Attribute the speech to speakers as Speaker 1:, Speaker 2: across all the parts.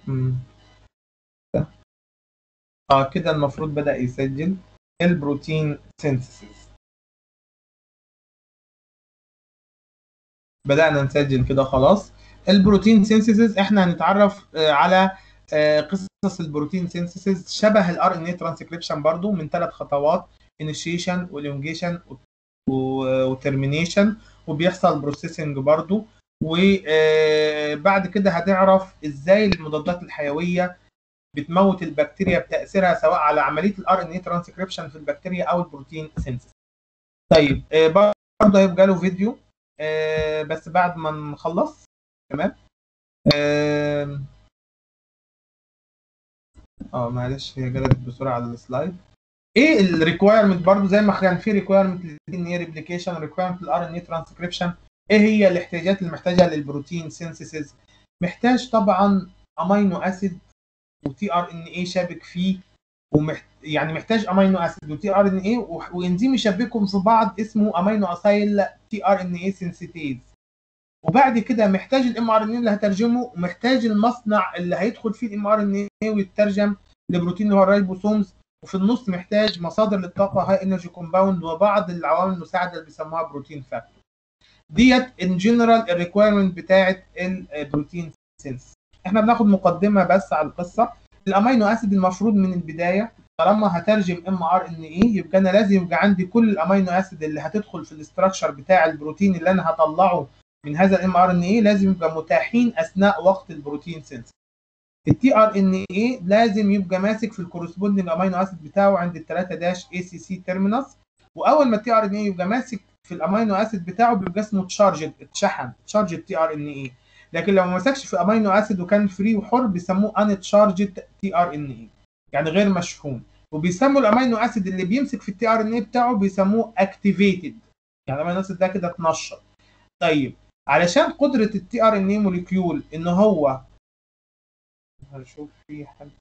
Speaker 1: مم. ده. اه كده المفروض بدأ يسجل البروتين سينثيسيس بدأنا نسجل كده خلاص البروتين سينثيسيس احنا هنتعرف آه، على آه، قصص البروتين سينثيسيس شبه الار ان اي ترانسكريبشن برضو من ثلاث خطوات انيشيشن واليونجيشن وترمينيشن وبيحصل بروسيسنج برضو وبعد كده هتعرف ازاي المضادات الحيويه بتموت البكتيريا بتاثيرها سواء على عمليه الار ان اي ترانسكريبشن في البكتيريا او البروتين سينثيسيس طيب آه، برضه هيبقى له فيديو آه، بس بعد ما نخلص تمام آم، اه معلش هي جلت بسرعه على السلايد ايه الريكوايرمنت برضو زي ما كان في ريكوايرمنت للدي ان اي ريبليكيشن ريكوايرمنت للار ان اي ترانسكريبشن ايه هي الاحتياجات اللي محتاجها للبروتين سينثيسيس محتاج طبعا امينو اسيد وتي ار ان اي شابك فيه ومحت... يعني محتاج امينو اسيد وتي ار ان اي وانزيم يشبكهم في بعض اسمه امينو اسايل تي ار ان اي سينثيتيز وبعد كده محتاج الام ار ان اي اللي هترجمه ومحتاج المصنع اللي هيدخل فيه الام ار ان اي ويترجم لبروتين اللي هو الرايبوسومز وفي النص محتاج مصادر للطاقه هاي انرجي كومباوند وبعض العوامل المساعده اللي بيسموها بروتين فاكتور ديت ان جنرال الريكويرمنت بتاعه البروتين سينس احنا بناخد مقدمه بس على القصه الامينو اسيد المفروض من البدايه طالما هترجم ام ار ان اي يبقى انا لازم يبقى عندي كل الامينو اسيد اللي هتدخل في الاستراكشر بتاع البروتين اللي انا هطلعه من هذا الام ار ان اي لازم يبقى متاحين اثناء وقت البروتين سينس التي ار ان اي لازم يبقى ماسك في الكورسبوندنج امينو اسيد بتاعه عند ال 3 داش اي سي سي تيرمينس واول ما التي ار ان اي يبقى ماسك في الامينو اسيد بتاعه بيبقى اسمه تشارجد اتشحن تشارجد تي ار ان اي لكن لو ما مسكش في امينو اسيد وكان فري وحر بيسموه ان تشارجد تي ار ان اي يعني غير مشحون وبيسموا الامينو اسيد اللي بيمسك في التي ار ان اي بتاعه بيسموه اكتيفيتد يعني الامينو اسيد ده كده اتنشط طيب علشان قدره التي ار ان اي موليكيول ان هو هشوف في حد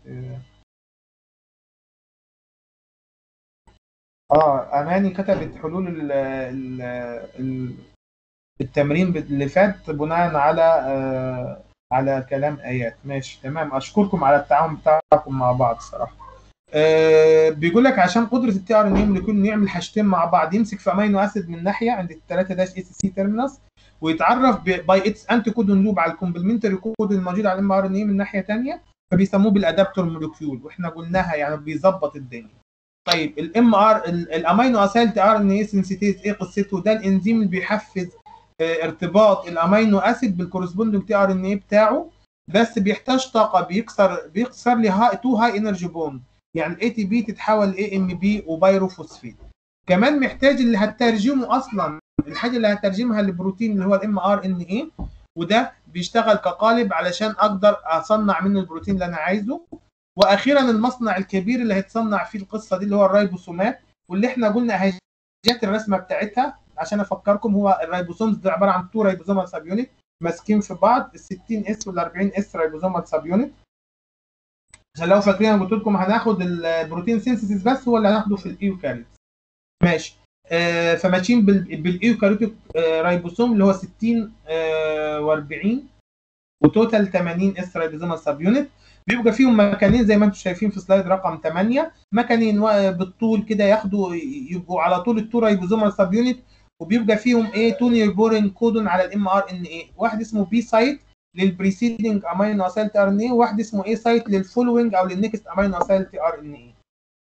Speaker 1: اه اماني كتبت حلول ال ال ال التمرين اللي فات بناء على آه على كلام ايات ماشي تمام اشكركم على التعاون بتاعكم مع بعض صراحه آه بيقول لك عشان قدره التي ار ان ام يكون يعمل حاجتين مع بعض يمسك في امينو اسيد من ناحيه عند الثلاثه داش اي سي سي تيرمينس ويتعرف باي اتس انتي كودون لوب على الكومبلمنتري كود الموجود على الام ار ان اي من ناحيه ثانيه فبيسموه بالادابتور مولكيول واحنا قلناها يعني بيظبط الدنيا طيب الام ار الامينو اسيل تي ار ان اي سنسيتيز ايه قصته ده الانزيم اللي بيحفز اه ارتباط الامينو اسيد بالكورسبوندنج تي ار ان اي بتاعه بس بيحتاج طاقه بيكسر بيكسر لي هاي تو هاي انرجي بوند يعني الاي تي بي تتحول لاي ام بي وبايروفوسفيت كمان محتاج اللي هترجمه اصلا الحاجه اللي هترجمها للبروتين اللي هو الام ار ان اي وده بيشتغل كقالب علشان اقدر اصنع منه البروتين اللي انا عايزه واخيرا المصنع الكبير اللي هيتصنع فيه القصه دي اللي هو الرايبوسومات واللي احنا قلنا هيجات الرسمه بتاعتها عشان افكركم هو الرايبوسومز ده عباره عن تو رايبوزومال سب يونت ماسكين في بعض ال 60 اس وال 40 اس رايبوزومال سب يونت عشان لو فاكرين انا قلت لكم هناخد البروتين سينثيسيس بس هو اللي هناخده في الايوكاريوت ماشي آه فماشيين بالايوكاريوتيك آه رايبوسوم اللي هو 60 آه و40 وتوتال 80 اس رايبوزومال سب يونت بيبقى فيهم مكانين زي ما انتم شايفين في سلايد رقم 8 مكانين بالطول كده ياخدوا يبقوا على طول التو رايبوزومال سب يونت وبيبقى فيهم ايه تو نيربورين كودون على الام ار ان اي واحد اسمه بي سايت للبريسيدنج امينو اسيل تي ار ان اي وواحد اسمه اي سايت للفولوينج او للنكست امينو اسيل تي ار ان اي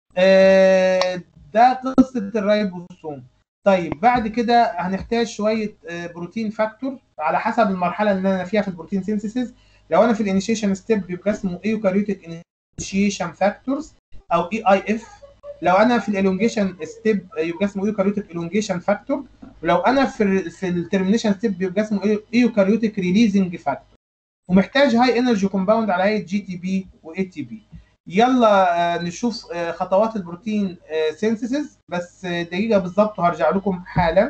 Speaker 1: ده قصه الرايبوسوم طيب بعد كده هنحتاج شويه بروتين فاكتور على حسب المرحله اللي انا فيها في البروتين سينثيسيس لو انا في الانيشيشن ستيب بيبقى اسمه ايوكاريوتيك انيشيشن فاكتورز او اي اي اف لو انا في الالونجيشن ستيب يبقى اسمه ايوكاريوتيك الونجيشن فاكتور ولو انا في ال في الترمينيشن ستيب بيبقى اسمه ايوكاريوتيك ريليزنج فاكتور ومحتاج هاي انرجي كومباوند على هيئه جي تي بي واي تي بي يلا نشوف خطوات البروتين سينثيسيس بس دقيقه بالظبط وهرجع لكم حالا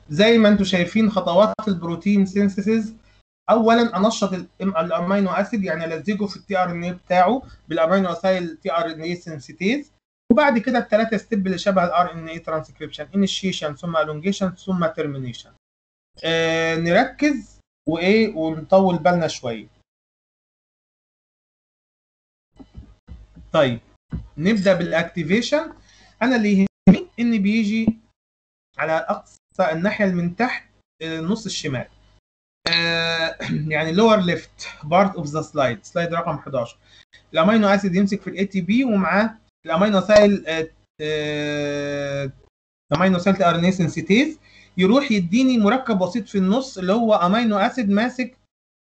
Speaker 1: زي ما انتم شايفين خطوات البروتين سينثيسيس اولا انشط الامينو اسيد يعني الزجه في التي ار ان اي بتاعه بالامينو اسايل تي ار ان اي سنسيتيز وبعد كده الثلاثه ستيب اللي شبه الار ان اي ترانسكريبشن انيشيشن ثم الونجيشن ثم ترمينيشن آه نركز وايه ونطول بالنا شويه طيب نبدا بالاكتيفيشن انا اللي يهمني ان بيجي على اقصى الناحيه اللي من تحت النص الشمال آه يعني لور ليفت بارت اوف ذا سلايد سلايد رقم 11 الامينو اسيد يمسك في الاي تي بي ومعاه الامينو سايل امينو سايل ار ان اي سنسيتيز يروح يديني مركب بسيط في النص اللي هو امينو اسيد ماسك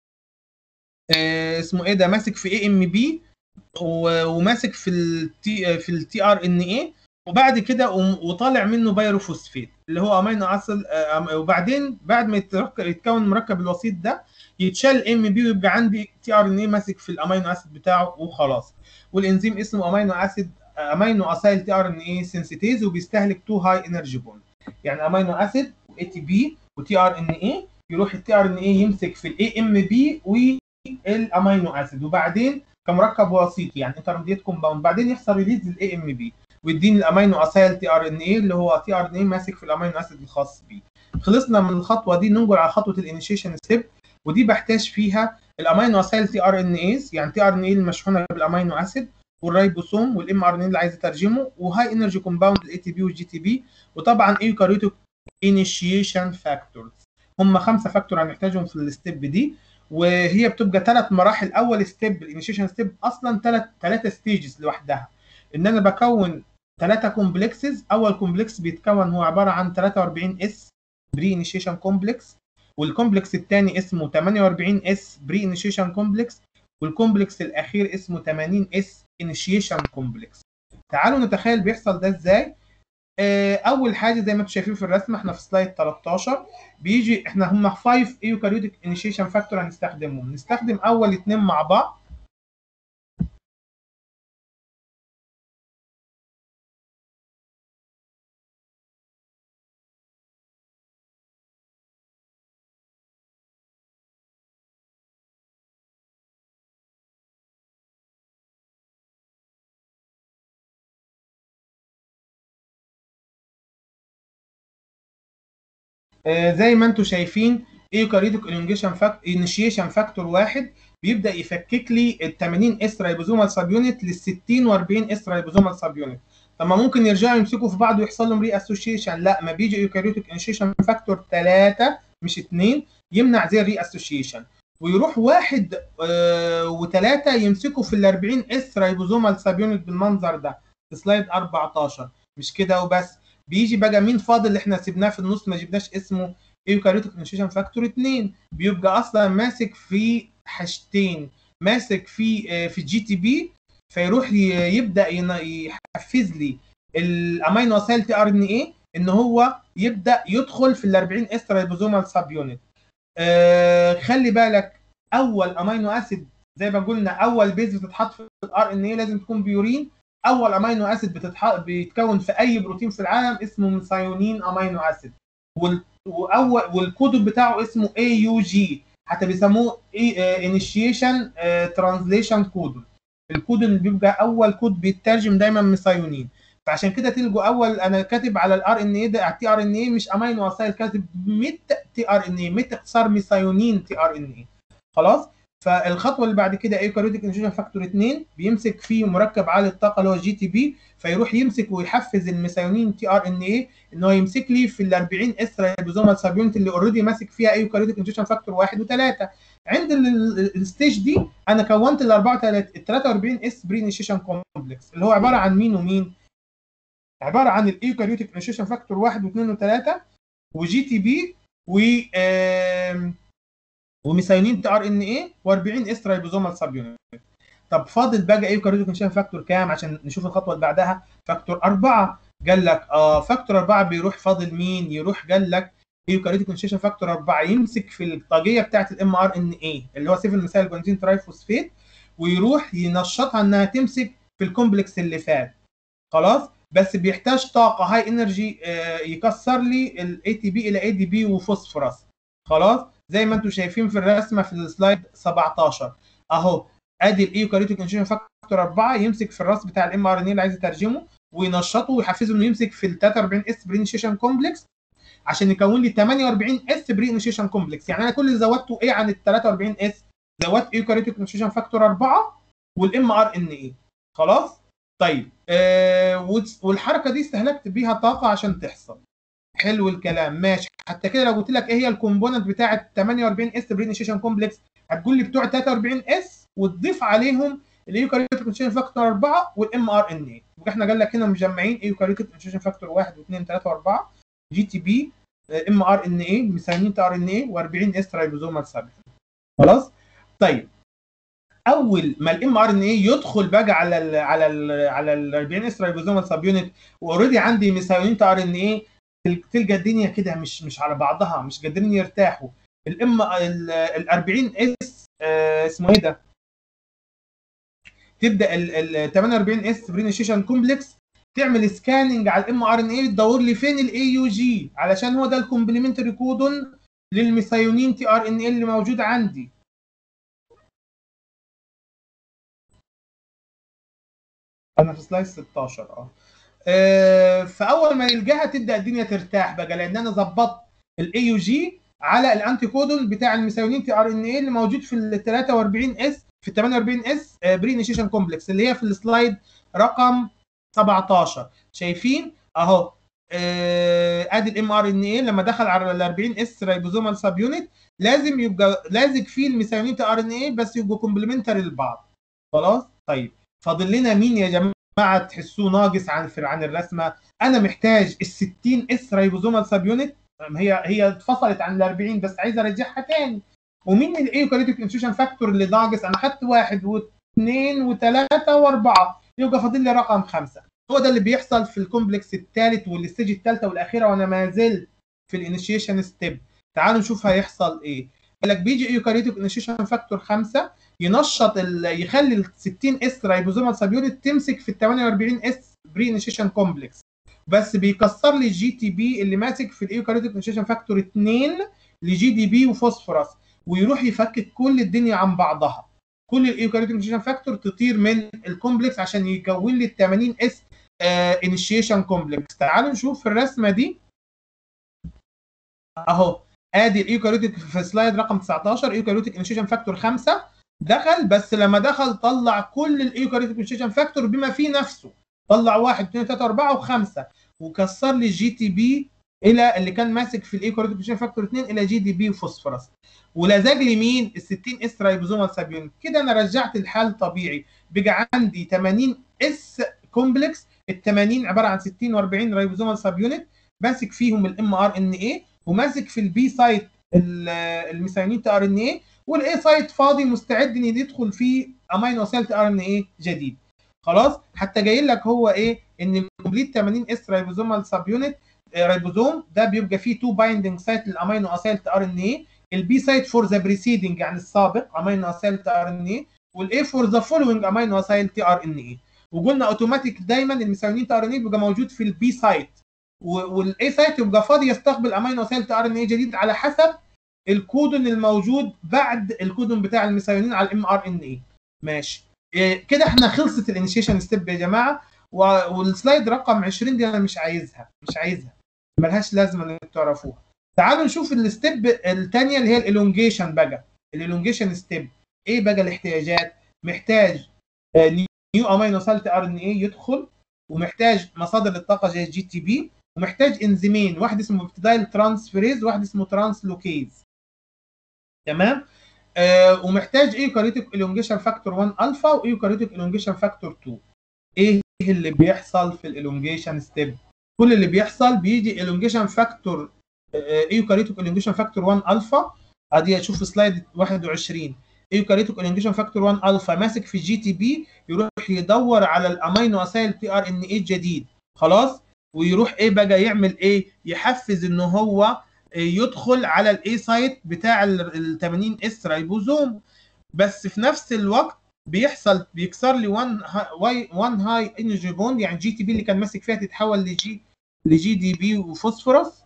Speaker 1: آه اسمه ايه ده ماسك في اي ام بي وماسك في التي في التي ار ان اي وبعد كده وطالع منه بايروفوسفيت اللي هو امينو اسيد وبعدين بعد ما يتكون المركب الوسيط ده يتشال ام بي ويبقى عندي تي ار ان اي ماسك في الامينو اسيد بتاعه وخلاص والانزيم اسمه امينو اسيد امينو اسايل تي ار ان اي سنسيتيز وبيستهلك تو هاي انرجي بوند يعني امينو اسيد واي تي بي وتي ار ان اي يروح التي ار ان اي يمسك في الاي ام بي والامينو اسيد وبعدين كمركب وسيط يعني انترميديت كومباوند بعدين يحصل ريليز للاي ام بي ويديني الامينو اسايل تي ار ان اي اللي هو تي ار ان اي ماسك في الامينو اسيد الخاص بيه خلصنا من الخطوه دي ننقل على خطوه الانيشيشن ستيب ودي بحتاج فيها الامينو اسايل تي ار ان ايز يعني تي ار ان اي المشحونه بالامينو اسيد والرايبوسوم والام ار ان اللي عايز اترجمه وهاي انرجي كومباوند الاي تي بي والجي تي بي وطبعا ايوكاريوتيك انيشيشن فاكتورز هم خمسه فاكتور هنحتاجهم في الستيب دي وهي بتبقى ثلاث مراحل اول ستيب الانيشيشن ستيب اصلا ثلاث ثلاثه ستيجز لوحدها ان انا بكون ثلاثه كومبلكسز اول كومبلكس بيتكون هو عباره عن 43 اس بري انيشيشن كومبلكس والكومبلكس الثاني اسمه 48 اس بري انيشيشن كومبلكس والكومبلكس الاخير اسمه 80 اس انيشيشن كومبلكس تعالوا نتخيل بيحصل ده ازاي اول حاجه زي ما انتم شايفين في الرسمه احنا في سلايد 13 بيجي احنا هم 5 ايوكاريوتيك انيشيشن فاكتور هنستخدمهم نستخدم اول اثنين مع بعض آه زي ما انتم شايفين ايوكاريوتيك انيشيشن فاكتور انيشيشن فاكتور واحد بيبدا يفكك لي ال 80 اس رايبوزومال سب يونت لل 60 و40 اس رايبوزومال سب يونت طب ما ممكن يرجعوا يمسكوا في بعض ويحصل لهم ري اسوشيشن لا ما بيجي ايوكاريوتيك انيشيشن فاكتور 3 مش 2 يمنع زي الري اسوشيشن ويروح واحد آه وثلاثه يمسكوا في ال 40 اس رايبوزومال سب يونت بالمنظر ده في سلايد 14 مش كده وبس بيجي بقى مين فاضل اللي احنا سيبناه في النص ما جبناش اسمه ايوكاريوتيك انيشيشن فاكتور 2 بيبقى اصلا ماسك في حاجتين ماسك في في الجي تي بي فيروح يبدا يحفز لي الامينو اسايل تي ار ان اي ان هو يبدا يدخل في ال 40 اس رايبوزومال سب يونت آه خلي بالك اول امينو اسيد زي ما قلنا اول بيز بتتحط في الار ان اي لازم تكون بيورين اول امينو اسيد بتتح... بيتكون في اي بروتين في العالم اسمه ميثايونين امينو اسيد وال... واول والكود بتاعه اسمه اي يو جي حتى بيسموه انيشيشن ترانزليشن كود الكود اللي بيبقى اول كود بيترجم دايما ميثايونين فعشان كده تلقوا اول انا كاتب على الار ان اي ده على التي ار ان اي مش امينو اسايل كاتب ميت تي ار ان اي ميت اختصار ميثايونين تي ار ان اي خلاص فالخطوه اللي بعد كده ايوكاريوتيك انيشيشن فاكتور 2 بيمسك فيه مركب عالي الطاقه اللي هو الجي تي بي فيروح يمسك ويحفز الميثايونين تي ار ان اي ان هو يمسك لي في ال 40 اس رايبوزومال سب يونت اللي اوريدي ماسك فيها ايوكاريوتيك انيشيشن فاكتور 1 و3 عند الستيج دي انا كونت ال 43 اس بري انيشيشن كومبلكس اللي هو عباره عن مين ومين؟ عباره عن الايوكاريوتيك انيشيشن فاكتور 1 و2 و3 وجي تي بي و وميثايونين تي ار ان اي و40 اس رايبوزومال سب يونت طب فاضل بقى ايوكاريوتيك انيشيشن فاكتور كام عشان نشوف الخطوه اللي بعدها فاكتور 4 قال لك اه فاكتور 4 بيروح فاضل مين يروح قال لك ايوكاريوتيك انيشيشن فاكتور 4 يمسك في الطاقيه بتاعه الام ار ان اي اللي هو 7 مثال جوانزين ترايفوسفيت ويروح ينشطها انها تمسك في الكومبلكس اللي فات خلاص بس بيحتاج طاقه هاي انرجي يكسر لي الاي تي بي الى اي دي بي وفوسفورس خلاص زي ما انتم شايفين في الرسمه في السلايد 17 اهو ادي الايوكاريوتيك انشيشن فاكتور 4 يمسك في الراس بتاع الام ار ان اللي عايز يترجمه وينشطه ويحفزه انه يمسك في ال 43 اس برينيشيشن كومبلكس عشان يكون لي 48 اس بري انيشيشن كومبلكس يعني انا كل اللي زودته ايه عن ال 43 اس زودت ايوكاريوتيك انيشيشن فاكتور 4 والام ار ان اي خلاص طيب آه والحركه دي استهلكت بيها طاقه عشان تحصل حلو الكلام ماشي حتى كده لو قلت لك ايه هي الكومبوننت بتاعه 48 اس بري انيشيشن كومبلكس هتقول لي بتوع 43 اس وتضيف عليهم الايوكاريوتيك انيشيشن فاكتور 4 والام ار ان اي واحنا قال لك هنا مجمعين ايوكاريوتيك انيشيشن فاكتور 1 و2 3 و4 جي تي بي ام ار ان اي مساهمين ار ان اي و40 اس رايبوزومال سابت خلاص طيب اول ما الام ار ان اي يدخل بقى على ال على ال على ال 40 اس رايبوزومال سب يونت واوريدي عندي مساهمين ار ان اي تلقى الدنيا كده مش مش على بعضها مش قادرين يرتاحوا الام ال 40 اس آه اسمه ايه ده تبدا ال 48 اس برينيشيشن كومبلكس تعمل سكاننج على الام ار ان اي تدور لي فين الاي يو جي علشان هو ده الكومبلمنتري كودون للميثايونين تي ار ان اي اللي موجود عندي انا في سلايد 16 اه فاول ما يلقاها تبدا الدنيا ترتاح بقى لان انا ظبطت الاي يو جي على الانتي كودون بتاع الميثايونين تي ار ان اي اللي موجود في ال 43 اس في ال 48 اس بري انيشيشن كومبلكس اللي هي في السلايد رقم 17 شايفين اهو ادي الام ار ان اي لما دخل على ال 40 اس رايبوزومال سب يونت لازم يبقى لازق فيه الميثايونين تي ار ان اي بس يبقوا كومبلمنتري لبعض خلاص طيب فاضل لنا مين يا جماعه تحسوه ناقص عن عن الرسمه انا محتاج ال 60 اس رايبوزومال سب يونت هي هي اتفصلت عن ال 40 بس عايز ارجعها تاني ومين الايوكاريوتيك انسيوشن فاكتور اللي ناقص انا خدت واحد واثنين وثلاثه واربعه يبقى فاضل لي رقم خمسه هو ده اللي بيحصل في الكومبلكس الثالث والستيج الثالثه والاخيره وانا ما زلت في الانيشيشن ستيب تعالوا نشوف هيحصل ايه قال لك بيجي ايوكاريوتيك انيشيشن فاكتور 5 ينشط يخلي ال 60 اس رايبوزومال سب يونت تمسك في ال 48 اس بري انيشيشن كومبلكس بس بيكسر لي الجي تي بي اللي ماسك في الايوكاريوتيك انيشيشن فاكتور 2 لجي دي بي وفوسفورس ويروح يفكك كل الدنيا عن بعضها كل الايوكاريوتيك انيشيشن فاكتور تطير من الكومبلكس عشان يكون لي ال 80 اس انيشيشن كومبلكس تعالوا نشوف في الرسمه دي اهو ادي الايوكاريوتيك في سلايد رقم 19 ايوكاريوتيك انيشيشن فاكتور 5 دخل بس لما دخل طلع كل الايوكاريوتيك انيشيشن فاكتور بما فيه نفسه طلع 1 2 3 4 و5 وكسر لي الجي تي بي الى اللي كان ماسك في الايوكاريوتيك انيشيشن فاكتور 2 الى جي دي بي وفوسفورس ولزج لي مين ال 60 اس رايبوزومال سابيون كده انا رجعت الحال طبيعي بقى عندي 80 اس كومبلكس ال 80 عباره عن 60 و40 رايبوزومال سب يونت ماسك فيهم الام ار ان اي وماسك في البي سايت الميثايونين تي ار ان اي والاي سايت فاضي مستعد ان يدخل فيه امينو اسيد تي ار ان اي جديد خلاص حتى جاي لك هو ايه ان كومبليت 80 اس رايبوزومال سب يونت رايبوزوم ده بيبقى فيه تو بايندنج سايت للامينو اسيد تي ار ان اي البي سايت فور ذا بريسيدنج يعني السابق امينو اسيد تي ار ان اي والاي فور ذا فولوينج امينو اسيد تي ار ان اي وقلنا اوتوماتيك دايما الميثايونين تي ار ان اي بيبقى موجود في البي سايت والاي سايت يبقى فاضي يستقبل امينو اسيد تي ار ان اي جديد على حسب الكودون الموجود بعد الكودون بتاع الميثايونين على الام ار ان اي ماشي إيه كده احنا خلصت الانيشيشن ستيب يا جماعه والسلايد رقم 20 دي انا مش عايزها مش عايزها ملهاش لازمه انكم تعرفوها تعالوا نشوف الستيب الثانيه اللي هي الالونجيشن بقى الالونجيشن ستيب ايه بقى الاحتياجات محتاج نيو امينو سالت ار ان اي يدخل ومحتاج مصادر للطاقه زي الجي تي بي ومحتاج انزيمين واحد اسمه بيبتيدايل ترانسفيريز وواحد اسمه ترانسلوكيز تمام آه ومحتاج ايوكاريوتيك الونجيشن فاكتور 1 الفا وايوكاريوتيك الونجيشن فاكتور 2 ايه اللي بيحصل في الالونجيشن ستيب كل اللي بيحصل بيجي الونجيشن فاكتور ايوكاريوتيك الونجيشن فاكتور 1 الفا ادي اشوف سلايد 21 ايوكاريوتيك الونجيشن فاكتور 1 الفا ماسك في جي تي بي يروح يدور على الامينو اسيل تي ار ان اي الجديد خلاص ويروح ايه بقى يعمل ايه يحفز ان هو يدخل على الاي سايت بتاع ال 80 اس رايبوزوم بس في نفس الوقت بيحصل بيكسر لي 1 1 هاي انرجي بوند يعني جي تي بي اللي كان ماسك فيها تتحول لجي لجي دي بي وفوسفورس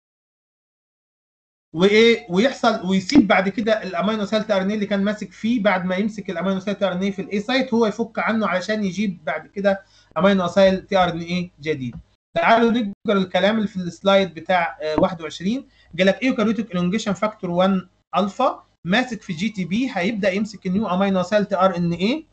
Speaker 1: وايه ويحصل ويسيب بعد كده الامينو سايل ار ان اللي كان ماسك فيه بعد ما يمسك الامينو سايل ار ان في الاي سايت هو يفك عنه علشان يجيب بعد كده امينو سايل تي ار ان اي جديد تعالوا نقرا الكلام اللي في السلايد بتاع 21 قال لك ايوكاريوتيك الونجيشن فاكتور 1 الفا ماسك في جي تي بي هيبدا يمسك النيو امينو سايل تي ار ان اي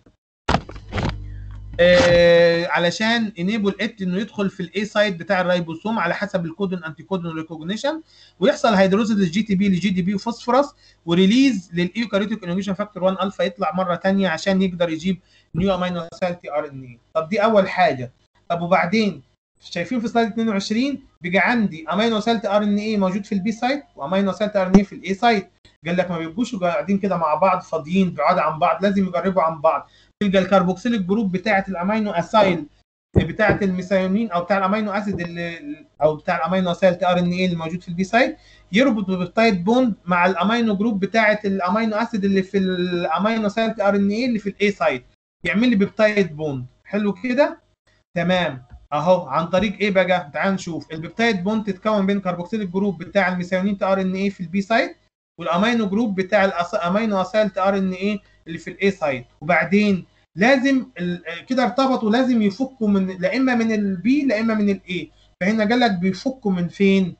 Speaker 1: آه علشان انيبل ات انه يدخل في الاي سايت بتاع الريبوسوم على حسب الكودون انتي كودون ريكوجنيشن ويحصل هيدروزيس للجي تي بي لجي دي بي وفوسفورس وريليز للايوكاريوتيك انوجيشن فاكتور 1 الفا يطلع مره ثانيه عشان يقدر يجيب نيو امينو سايل تي ار ان اي طب دي اول حاجه طب وبعدين شايفين في سلايد 22 بيجي عندي امينو سايل تي ار ان اي موجود في البي سايت وامينو سايل تي ار ان اي في الاي سايت قال لك ما بيبقوش قاعدين كده مع بعض فاضيين بعاد عن بعض لازم يجربوا عن بعض تلقى الكربوكسيليك جروب بتاعه الامينو اسايل بتاعه الميثيونين او بتاع الامينو اسيد اللي او بتاع الامينو اسايل تي ار ان اي اللي موجود في البي سايت يربط ببيبتايد بوند مع الامينو جروب بتاعه الامينو اسيد اللي في الامينو اسايل تي ار ان اي اللي في الاي سايت يعمل لي بيبتايد بوند حلو كده تمام اهو عن طريق ايه بقى تعال نشوف البيبتايد بوند تتكون بين كربوكسيليك جروب بتاع الميثيونين تي ار ان اي في البي سايت والامينو جروب بتاع الامينو اسايل تي ار ان اي اللي في الاي سايت وبعدين لازم كده ارتبطوا لازم يفكوا من لا اما من البي لا اما من الاي فهنا قال لك بيفكوا من فين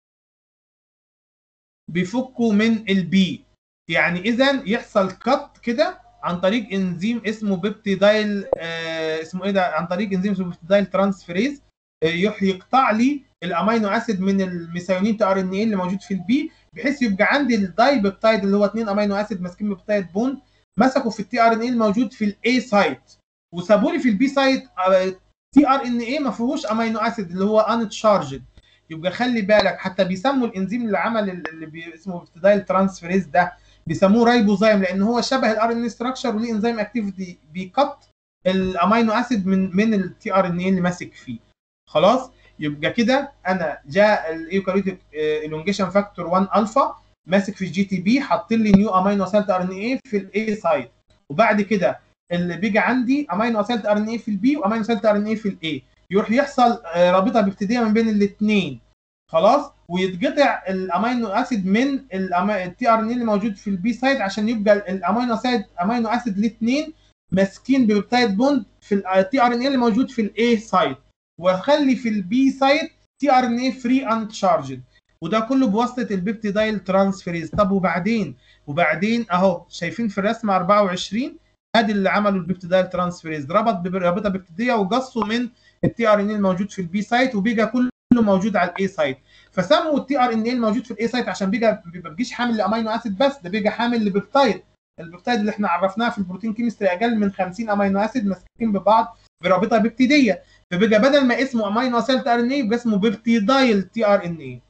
Speaker 1: بيفكوا من البي يعني اذا يحصل كت كده عن طريق انزيم اسمه بيبتيدايل آه اسمه ايه ده عن طريق انزيم اسمه بيبتيدايل ترانسفيريز آه يقطع لي الامينو اسيد من الميثيونين تي ار ان اي اللي موجود في البي بحيث يبقى عندي الداي بيبتايد اللي هو اثنين امينو اسيد ماسكين بيبتايد بوند مسكوا في التي ار ان اي الموجود في الاي سايت وسابوا لي في البي سايت تي ار ان اي ما فيهوش امينو اسيد اللي هو ان تشارجد يبقى خلي بالك حتى بيسموا الانزيم اللي عمل اللي بي اسمه بيبتيدايل ترانسفيريز ده بيسموه رايبوزايم لان هو شبه الار ان اي ستراكشر وليه انزيم اكتيفيتي بيقط الامينو اسيد من من التي ار ان اي اللي ماسك فيه خلاص يبقى كده انا جاء الايوكاريوتيك الونجيشن فاكتور 1 الفا ماسك في الجي تي بي حاط لي نيو امينو اسيد ار ان اي في الاي سايت وبعد كده اللي بيجي عندي امينو اسيد ار ان اي في البي وامينو اسيد ار ان اي في الاي يروح يحصل رابطه بابتدائيه من بين الاثنين خلاص ويتقطع الامينو اسيد من التي ار ان اي اللي موجود في البي سايت عشان يبقى الامينو اسيد امينو اسيد الاثنين ماسكين ببيبتايد بوند في التي ار ان اي اللي موجود في الاي سايت واخلي في البي سايت تي ار ان اي فري ان تشارجد وده كله بواسطه البيبتيدايل ترانسفيريز طب وبعدين وبعدين اهو شايفين في الرسمه 24 ادي اللي عملوا البيبتيدايل ترانسفيريز ربط برابطه بيبتيديه وقصوا من التي ار ان اي الموجود في البي سايت وبيجا كله موجود على الاي سايت فسموا التي ار ان اي الموجود في الاي سايت عشان بيجا ما بيجيش حامل لامينو اسيد بس ده بيجا حامل لبيبتايد البيبتايد اللي احنا عرفناها في البروتين كيمستري اقل من 50 امينو اسيد ماسكين ببعض برابطه بيبتيديه فبقى بدل ما اسمه امينو اسيد ار ان اي يبقى اسمه بيبتيدايل تي ار ان اي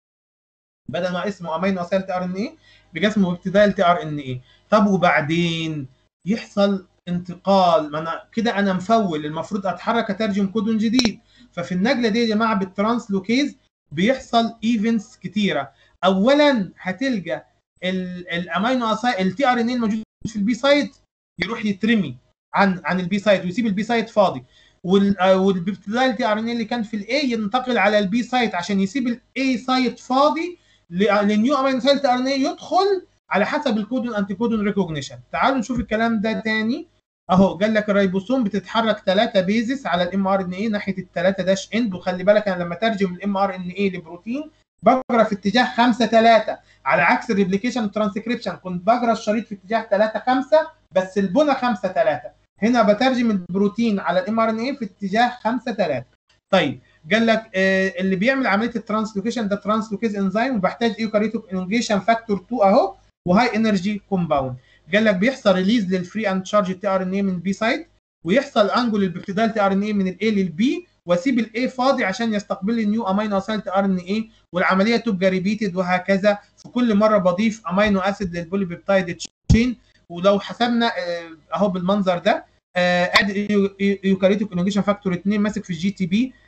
Speaker 1: بدل ما اسمه امينو اسيد تي ار ان اي بيبقى اسمه بيبتيدايل تي ار ان اي طب وبعدين يحصل انتقال ما انا كده انا مفول المفروض اتحرك اترجم كودون جديد ففي النقله دي يا جماعه بالترانسلوكيز بيحصل ايفنتس كتيره اولا هتلقى الامينو اسيد التي ار ان اي الموجود في البي سايت يروح يترمي عن عن البي سايت ويسيب البي سايت فاضي والبيبتيدايل تي ار ان اللي كان في الاي ينتقل على البي سايت عشان يسيب الاي سايت فاضي للنيو امينو سايت تي ار ان يدخل على حسب الكودون انتي كودون ريكوجنيشن تعالوا نشوف الكلام ده تاني اهو قال لك الريبوسوم بتتحرك ثلاثه بيزس على الام ار ان اي ناحيه الثلاثه داش اند وخلي بالك انا لما ترجم الام ار ان اي لبروتين بقرا في اتجاه 5 3 على عكس الريبليكيشن والترانسكريبشن كنت بقرا الشريط في اتجاه 3 5 بس البنى 5 3 هنا بترجم البروتين على الام ار ان اي في اتجاه 5 3 طيب قال لك آه اللي بيعمل عمليه الترانسلوكيشن ده ترانسلوكيز انزيم وبحتاج ايوكاريوتيك انونجيشن فاكتور 2 اهو وهاي انرجي كومباوند قال لك بيحصل ريليز للفري اند تشارج تي ار ان اي من البي سايت ويحصل انجل البيبتيدال تي ار ان اي من الاي للبي واسيب الاي فاضي عشان يستقبل لي نيو امينو اسيد تي ار ان اي والعمليه تبقى ريبيتد وهكذا في كل مره بضيف امينو اسيد للبولي بيبتايد تشين ولو حسبنا اهو بالمنظر ده ادي ايوكاريوتيك انوجيشن فاكتور 2 ماسك في الجي تي بي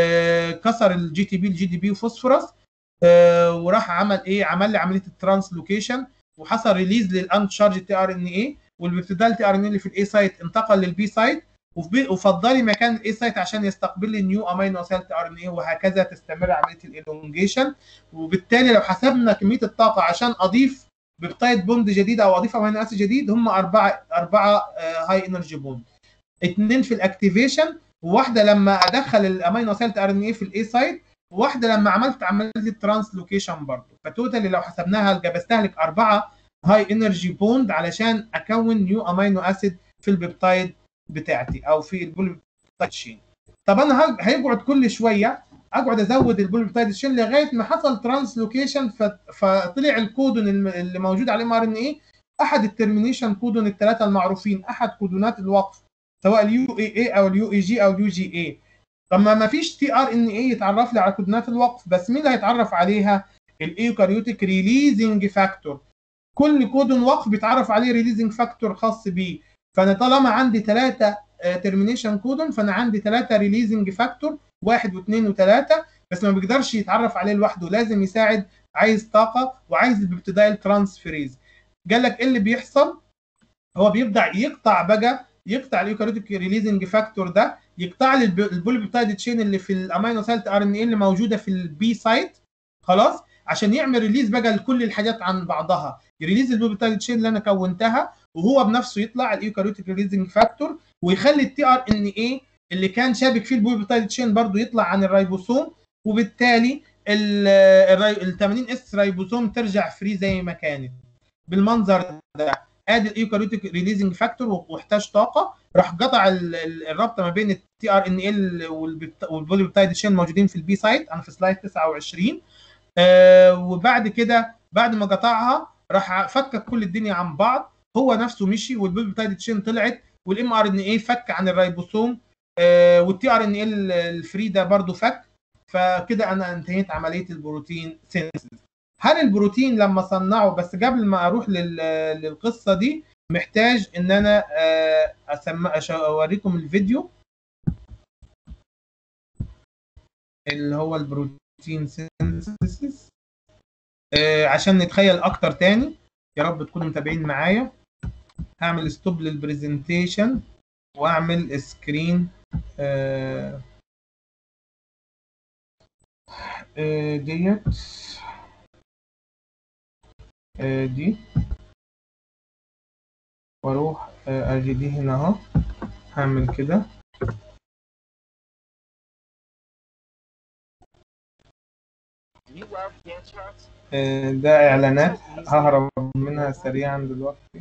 Speaker 1: كسر الجي تي بي الجي دي بي وفوسفورس وراح عمل ايه عمل لي عمليه الترانسلوكيشن وحصل ريليز للان تشارج تي ار ان اي والبيبتيدال تي ار ان اي اللي في الاي سايت انتقل للبي سايت وفضلي مكان الاي سايت عشان يستقبل لي نيو امينو اسيد تي ار ان اي وهكذا تستمر عمليه الالونجيشن وبالتالي لو حسبنا كميه الطاقه عشان اضيف بيبتايد بوند جديد او اضيف امينو اسيد جديد هم اربعه اربعه هاي انرجي بوند اثنين في الاكتيفيشن وواحده لما ادخل الامينو اسيد ار ان اي في الاي سايت وواحده لما عملت عملت لي ترانسلوكيشن برضه فتوتالي لو حسبناها بستهلك اربعه هاي انرجي بوند علشان اكون نيو امينو اسيد في البيبتايد بتاعتي او في البوليبتايد شين طب انا هيقعد كل شويه اقعد ازود البوليبتايد شين لغايه ما حصل ترانسلوكيشن فطلع الكودون اللي موجود على الام ار ان اي احد الترمينيشن كودون الثلاثه المعروفين احد كودونات الوقف سواء اليو اي اي او اليو اي جي او اليو جي اي طب ما ما فيش تي ار ان اي يتعرف لي على كودونات الوقف بس مين اللي هيتعرف عليها الايوكاريوتيك ريليزنج فاكتور كل كودون وقف بيتعرف عليه ريليزنج فاكتور خاص بيه فانا طالما عندي ثلاثه ترمينيشن كودون فانا عندي ثلاثه ريليزنج فاكتور واحد واثنين وثلاثه بس ما بيقدرش يتعرف عليه لوحده لازم يساعد عايز طاقه وعايز البيبتيدايل ترانسفيريز قال لك ايه اللي بيحصل هو بيبدا يقطع بقى يقطع اليوكاريوتيك ريليزنج فاكتور ده يقطع لي البوليبيبتايد تشين اللي في الامينو سايت ار ان اي اللي موجوده في البي سايت خلاص عشان يعمل ريليز بقى لكل الحاجات عن بعضها يريليز البوليبيبتايد تشين اللي انا كونتها وهو بنفسه يطلع الايوكاريوتيك ريليزنج فاكتور ويخلي التي ار ان اي اللي كان شابك فيه البوليبيبتايد تشين برضه يطلع عن الريبوسوم وبالتالي ال 80 اس ريبوسوم ترجع فري زي ما كانت بالمنظر ده ادي الايوكاريوتيك ريليزنج فاكتور واحتاج طاقه راح قطع الرابطه ما بين التي ار ان ال والبوليبيبتايد تشين موجودين في البي سايت انا في سلايد 29 آه وبعد كده بعد ما قطعها راح فكك كل الدنيا عن بعض هو نفسه مشي والبوليبيبتايد تشين طلعت والام ار ان اي فك عن الريبوسوم آه والتي ار ان ال الفري ده برضه فك فكده انا انتهيت عمليه البروتين سينثيسيس هل البروتين لما صنعه بس قبل ما اروح للقصه دي محتاج ان انا اسمع اوريكم الفيديو اللي هو البروتين سينثيسيس عشان نتخيل اكتر تاني يا رب تكونوا متابعين معايا هعمل ستوب للبرزنتيشن واعمل سكرين ديت دي واروح اجي دي هنا اهو هعمل كده ده اعلانات ههرب منها سريعا دلوقتي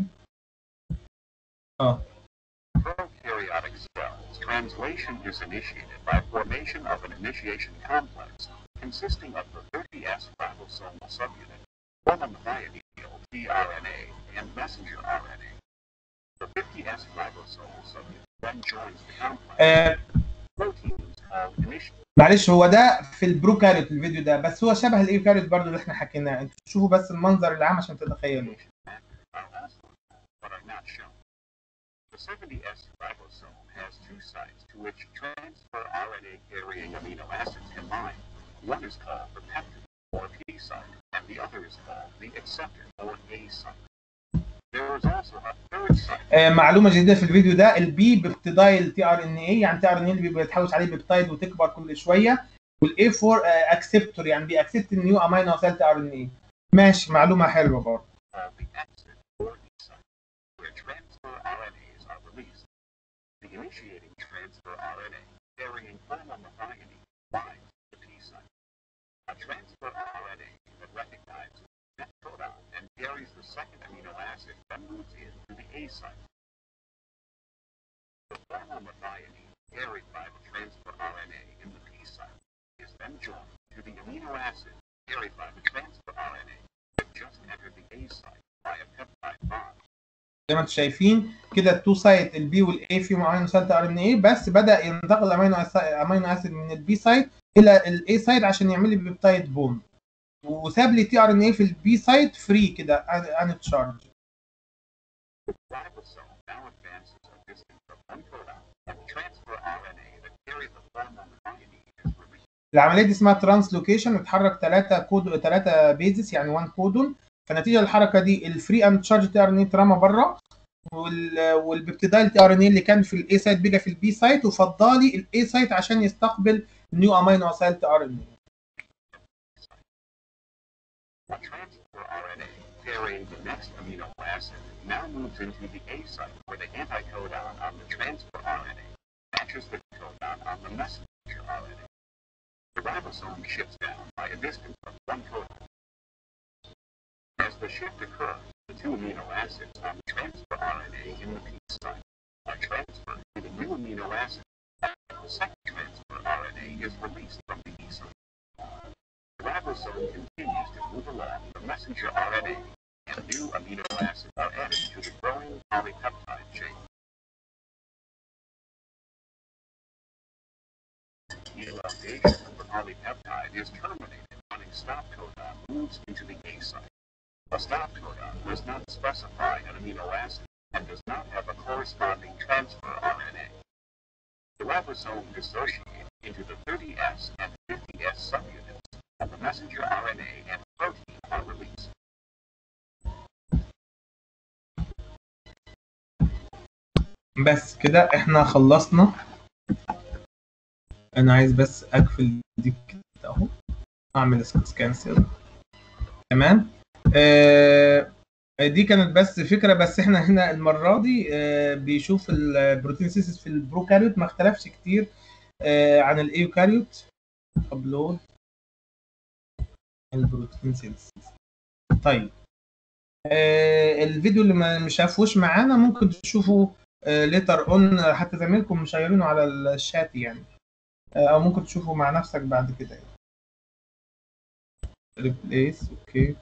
Speaker 1: اه
Speaker 2: Prokaryotic cells, translation is initiated by formation of an initiation complex consisting of the 30S ribosomal subunit, monomethionine tRNA, and messenger RNA. The 50S ribosomal subunit then joins the complex.
Speaker 1: آه
Speaker 2: Proteins called initial
Speaker 1: معلش هو ده في البروكاريوت الفيديو ده بس هو شبه الايوكاريوت برضو اللي احنا حكيناه انتوا شوفوا بس المنظر العام عشان تتخيلوا
Speaker 2: are also but are not shown. The 70S ribosome has two sites to which transfer RNA carrying amino acids can bind. One is called the peptide or P site, and the other is called the acceptor or A site. There is also a third site.
Speaker 1: آه معلومه جديده في الفيديو ده البي بيبتيدايل تي ار ان اي يعني تي ار ان اي اللي بيبقى يتحوش عليه بيبتايد وتكبر كل شويه والاي 4 اكسبتور يعني بيأكسبت النيو امينو اسيد تي ار ان اي ماشي معلومه حلوه برضه
Speaker 2: called the exit or E site, where transfer RNAs are released. The initiating transfer RNA carrying homomethionine binds the P site. A transfer RNA that recognizes that codon and carries the second amino acid then moves into the A site. The homomethionine carried by the transfer RNA in the P site is then joined to the amino acid carried by the transfer RNA that just entered the A site by a peptide bond.
Speaker 1: زي ما انتم شايفين كده التو سايت البي والاي فيهم امينو اسيد ار ان اي بس بدا ينتقل امينو امينو اسيد من البي سايت الى الاي سايت عشان يعمل لي بيبتايد بوند وساب لي تي ار ان اي في البي سايت فري كده ان تشارج
Speaker 2: Ribosome now advances a distance of one codon and transfer RNA that carries the homomethionine is released.
Speaker 1: العمليه دي اسمها ترانسلوكيشن بتحرك ثلاثه كود ثلاثه بيزس يعني 1 كودون فنتيجه للحركه دي الفري ان تشارج تي ار ان اي اترمى بره وال- والبيبتيدايل تي ار ان اي اللي كان في الاي سايت بقى في البي سايت وفضالي الاي سايت عشان يستقبل نيو امينو اسيد تي ار ان اي
Speaker 2: A transfer RNA carrying the next amino acid now moves into the A site where the anticodon on the transfer RNA matches the codon on the messenger RNA. The ribosome shifts down by a distance of one codon. As the shift occurs, the two amino acids on the transfer RNA in the P site are transferred to the new amino acid. The second transfer RNA is released from the E site. The ribosome continues to move along the messenger RNA, and new amino acids are added to the growing polypeptide chain. Elongation of the polypeptide is terminated when a stop codon moves into the A site. A stop codon does not specify an amino acid and does not have a corresponding transfer RNA. The ribosome dissociates into the 30S and 50S subunits, and the messenger RNA and protein are released.
Speaker 1: بس كده احنا خلصنا انا عايز بس اقفل دي كده اهو اعمل كانسل تمام آه دي كانت بس فكره بس احنا هنا المره دي آه بيشوف البروتين سيسس في البروكاريوت ما اختلفش كتير آه عن الايوكاريوت ابلود البروتين سينثيسيس طيب آه الفيديو اللي ما مش شافوش معانا ممكن تشوفوا ليتر اون حتى زميلكم مشيرينه على الشات يعني آه او ممكن تشوفوا مع نفسك بعد كده يعني ريبليس اوكي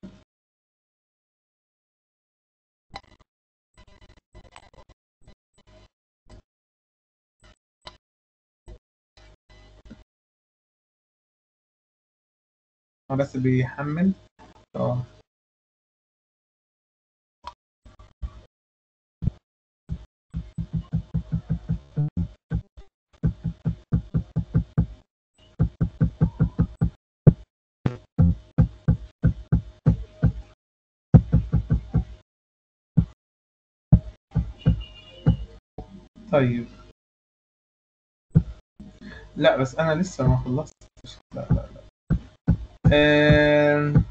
Speaker 1: هو بس بيحمل اه طيب لا بس انا لسه ما خلصتش لا لا لا آم،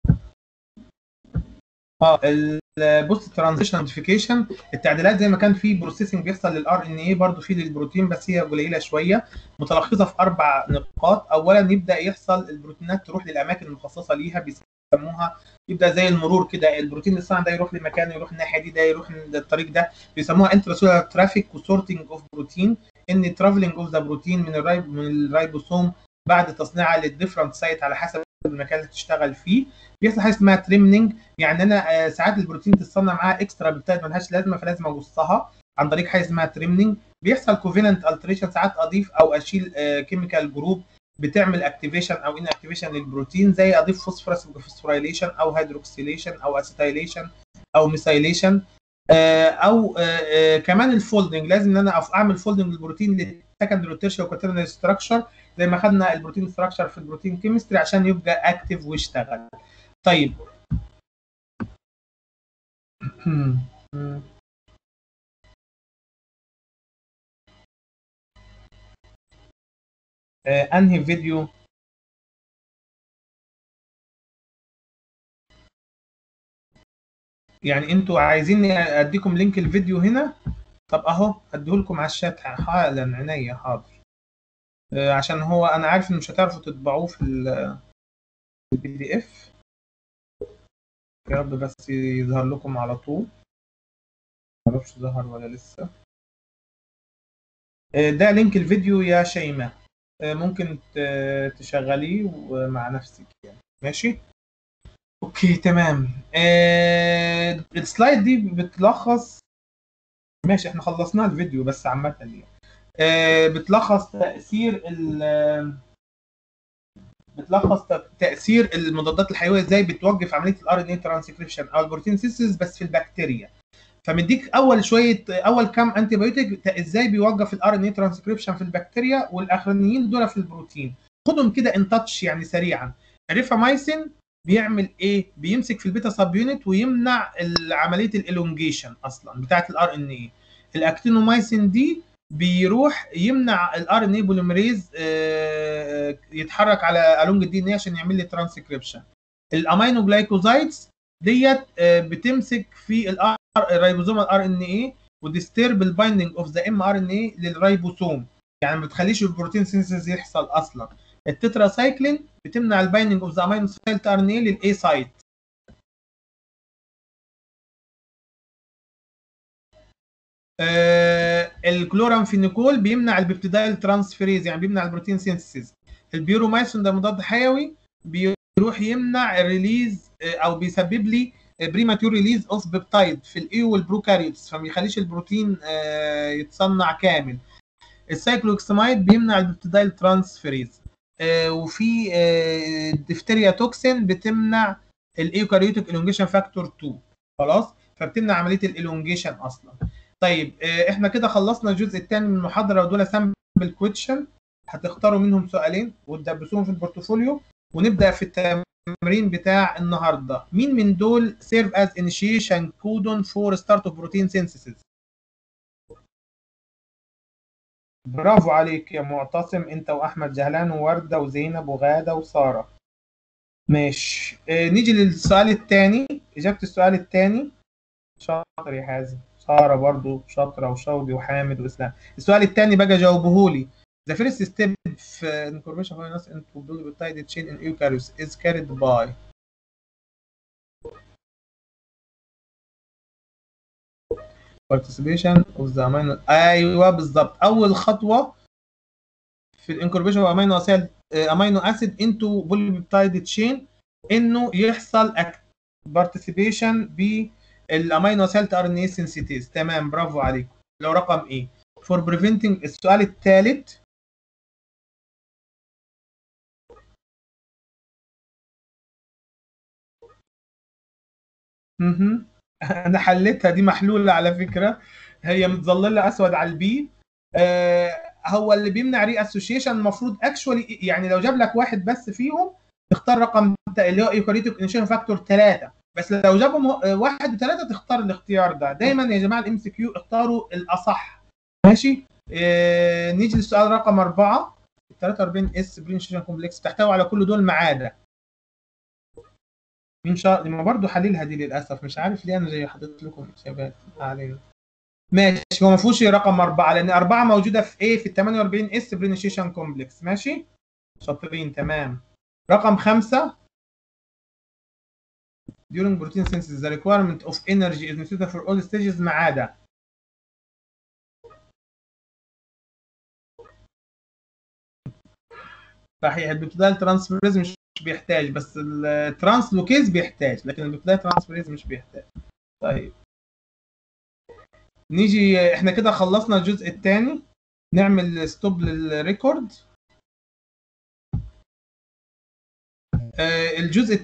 Speaker 1: اه البوست ترانزيشن نوتيفيكيشن التعديلات زي ما كان في بروسيسنج بيحصل للار ان اي برضه في للبروتين بس هي قليله شويه متلخصه في اربع نقاط اولا يبدا يحصل البروتينات تروح للاماكن المخصصه ليها بيسموها يبدا زي المرور كده البروتين الصنع ده يروح لمكان يروح الناحيه دي ده يروح الطريق ده بيسموها انترسولار ترافيك وسورتنج اوف بروتين ان ترافلنج اوف ذا بروتين من الرايب من الرايبوسوم بعد تصنيعها للديفرنت سايت على حسب المكان اللي تشتغل فيه بيحصل حاجه اسمها تريمنج يعني انا آه، ساعات البروتين تتصنع معاها اكسترا بيبتايد ملهاش لازمه فلازم اقصها عن طريق حاجه اسمها تريمنج بيحصل كوفيننت التريشن ساعات اضيف او اشيل كيميكال جروب بتعمل اكتيفيشن او ان اكتيفيشن للبروتين زي اضيف فوسفورس فوسفوريليشن او هيدروكسيليشن او اسيتايليشن او ميثايليشن او آه، آه، كمان الفولدنج لازم ان انا أف- اعمل فولدنج للبروتين للسكندري والتيرشري وكاترنري ستراكشر زي ما خدنا البروتين ستراكشر في البروتين كيمستري عشان يبقى اكتف ويشتغل طيب آه، انهي فيديو يعني انتوا عايزين اديكم لينك الفيديو هنا طب اهو اديهولكم على الشات حالا عينيا حاضر آه، عشان هو انا عارف ان مش هتعرفوا تطبعوه في البي دي اف يا رب بس يظهر لكم على طول معرفش ظهر ولا لسه آه، ده لينك الفيديو يا شيماء آه، ممكن ت- تشغليه مع نفسك يعني ماشي اوكي تمام آه السلايد دي بتلخص ماشي احنا خلصنا الفيديو بس عامة يعني آه بتلخص تأثير ال بتلخص ت- تأثير المضادات الحيوية ازاي بتوقف عملية الار ان اي ترانسكريبشن او البروتين سيسز بس في البكتيريا فمديك اول شويه اول كام انتي بايوتيك ازاي بيوقف الار ان اي ترانسكريبشن في البكتيريا والاخرانيين دول في البروتين خدهم كده ان تاتش يعني سريعا الريفامايسين بيعمل ايه بيمسك في البيتا سب يونت ويمنع ال- عمليه الالونجيشن اصلا بتاعه الار ان اي الاكتينومايسين دي بيروح يمنع الار ان اي بوليمريز يتحرك على الونج الدي ان اي عشان يعمل لي ترانسكريبشن الامينو جلايكوزايدز ديت آه، بتمسك في الار الريبوزوم الار ان اي وديسترب البايندنج اوف ذا ام ار ان اي للريبوسوم يعني ما بتخليش البروتين سينثيسيس يحصل اصلا التترا سايكلين بتمنع البايندنج اوف ذا امينو سايت ار ان اي للاي سايت آه الكلورامفينيكول بيمنع البيبتيدايل ترانسفيريز يعني بيمنع البروتين سينثيسيس البيورومايسون ده مضاد حيوي بيروح يمنع الريليز آه، او بيسبب لي بريماتور ريليز اوف بيبتايد في الاي والبروكاريوتس فما يخليش البروتين آه، يتصنع كامل السايكلوكسمايد بيمنع البيبتيدايل ترانسفيريز آه، وفي آه، الدفتيريا توكسين بتمنع الايوكاريوتيك الونجيشن فاكتور 2 خلاص فبتمنع عمليه الالونجيشن اصلا طيب آه، احنا كده خلصنا الجزء الثاني من المحاضره ودول سامبل كويتشن هتختاروا منهم سؤالين وتدبسوهم في البورتفوليو ونبدا في التمرين بتاع النهارده مين من دول سيرف از انيشيشن كودون فور ستارت اوف بروتين سينثيسيس برافو عليك يا معتصم انت واحمد جهلان وورده وزينب وغاده وساره ماشي آه نيجي للسؤال الثاني اجابه السؤال الثاني شاطر يا حازم ساره برضو شاطره وشوقي وحامد واسلام السؤال الثاني بقى جاوبه لي The first step في incorporation of amino acid into polypeptide chain in eukaryotes is carried by participation of the amino ايوه بالظبط اول خطوه في الانكوربيشن اوف امينو اسيد امينو اسيد انتو بوليبيبتايد تشين انه يحصل بارتيسيبيشن بالامينو اسيد ار ان اي سنسيتيز تمام برافو عليكم لو رقم ايه فور بريفنتنج السؤال الثالث مهم. انا حليتها دي محلوله على فكره هي متظلله اسود على البي آه هو اللي بيمنع ري اسوشيشن المفروض اكشولي يعني لو جاب لك واحد بس فيهم تختار رقم ت- اللي هو ايوكاريوتيك انيشن فاكتور 3 بس لو جابهم آه، واحد وثلاثه تختار الاختيار ده دايما يا جماعه الام سي كيو اختاروا الاصح ماشي آه نيجي للسؤال رقم 4 43 اس برينشيشن كومبلكس تحتوي على كل دول ما عدا مين شاء ما برضه حللها دي للاسف مش عارف ليه انا جاي حاطط لكم اجابات ما علينا ماشي هو ما فيهوش رقم أربعة لأن أربعة موجودة في إيه في ال 48 اس برينيشيشن كومبلكس ماشي شاطرين تمام رقم خمسة during protein synthesis the requirement of energy is necessary for all stages ما عدا صحيح البيبتيدال ترانسفيريز مش مش بيحتاج بس الترانسلوكيز بيحتاج لكن البيبتيدال ترانسفيريز مش بيحتاج طيب نيجي احنا كده خلصنا الجزء الثاني نعمل ستوب للريكورد آه، الجزء